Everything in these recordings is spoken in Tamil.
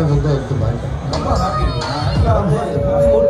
வந்து எடுத்து மாட்டேன் ரொம்ப ஹாப்பி நான் ஸ்கூல்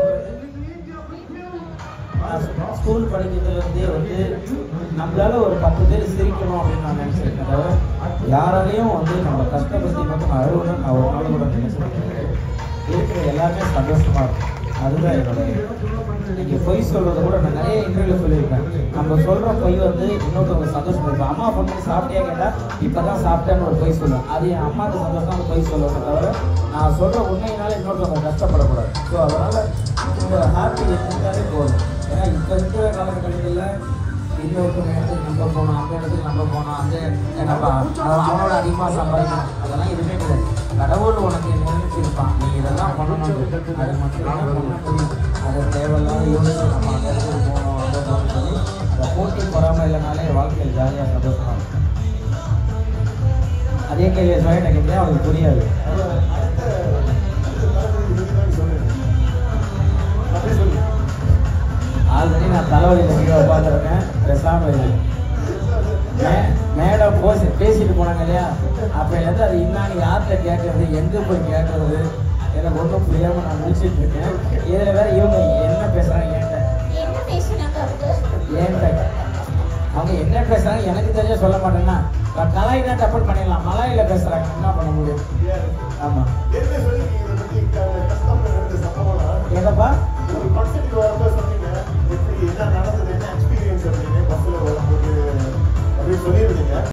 ஸ்கூல் படிக்கிறதுலேருந்தே வந்து நம்மளால ஒரு பத்து பேர் சிரிக்கணும் அப்படின்னு நான் நினச்சிருக்கேன் தவிர யாராலையும் வந்து நம்ம கஷ்டப்பட்டு மட்டும் நான் அழுகணும்னு நான் ஒரு நாள் கூட நினைச்சிருக்கேன் இருக்கிற எல்லாருமே சந்தோஷமா இருக்கும் அதுதான் என்னோட நீங்கள் பொய் சொல்றத கூட நான் நிறைய இன்டர்வியூ சொல்லியிருக்கேன் நம்ம சொல்ற பொய் வந்து இன்னொருத்தவங்க சந்தோஷமா இருக்கும் அம்மா பொண்ணு சாப்பிட்டியா கேட்டா இப்பதான் சாப்பிட்டேன்னு ஒரு பொய் சொல்லுவேன் அது என் அம்மாவுக்கு சந்தோஷம் அந்த பொய் சொல்லுவேன் தவிர நான் சொல்ற உண்மையினால இன்னொருத்தவங்க கஷ்டப்படக்கூடாது ஸோ அதனால இந்த ஹாப்பி இருந்தாலே போதும் ஏன்னா இப்போ இருக்கிற காலகட்டங்களில் இன்னொருத்தவங்க இடத்துக்கு நம்ம போனோம் அந்த இடத்துக்கு நம்ம போனோம் அந்த நம்ம அவன் அவனோட அதிகமாக சம்பாதிக்கணும் அதெல்லாம் எதுவுமே கிடையாது கடவுள் உனக்கு நிர்ணயிச்சிருப்பான் நீ இதெல்லாம் பண்ணணும் அது மட்டும் தான் பண்ண முடியும் அதை தேவையில்லாத யோசிச்சு நம்ம அந்த இடத்துக்கு போகணும் அந்த போகணும்னு சொல்லி அந்த போட்டி பொறாமை இல்லைனாலே வாழ்க்கையில் ஜாலியாக சந்தோஷமா இருக்கும் அதே கேள்வியை சொல்லிட்ட கேட்கல அவனுக்கு புரியாது ஆல்ரெடி நான் தலைவலியில் கீழே உட்காந்துருக்கேன் பேசாமல் இல்லை மே- மேடம் போசி பேசிட்டு போனாங்க இல்லையா அப்போலேருந்து அது இன்னான்னு யார்கிட்ட கேட்கறது எங்கே போய் கேட்கறது எனக்கு ஒன்றும் புரியாமல் நான் முடிச்சிட்டு இருக்கேன் இதில் வேற இவங்க என்ன பேசுகிறாங்க என்கிட்ட என்ன பேசுனாங்க அவங்க என்கிட்ட அவங்க என்ன பேசுகிறாங்க எனக்கு தெரிஞ்ச சொல்ல மாட்டேன்னா நான் கலாய் தான் டப்பல் பண்ணிடலாம் மலாயில் பேசுகிறாங்க என்ன பண்ண முடியும் ஆமாம் ஏற்கனவே சொல்லிருக்கீங்க இதை பத்தி க- கஷ்டம்னு ரெண்டு சம்பவம்னா, ஏதப்பா ஒரு கான்செப்ட் வரும்போது சொன்னீங்க எப்படி என்ன நடந்தது என்ன எக்ஸ்பீரியன்ஸ் அப்படின்னு பஸ்ல வரும்போது அப்படின்னு சொல்லியிருந்தீங்க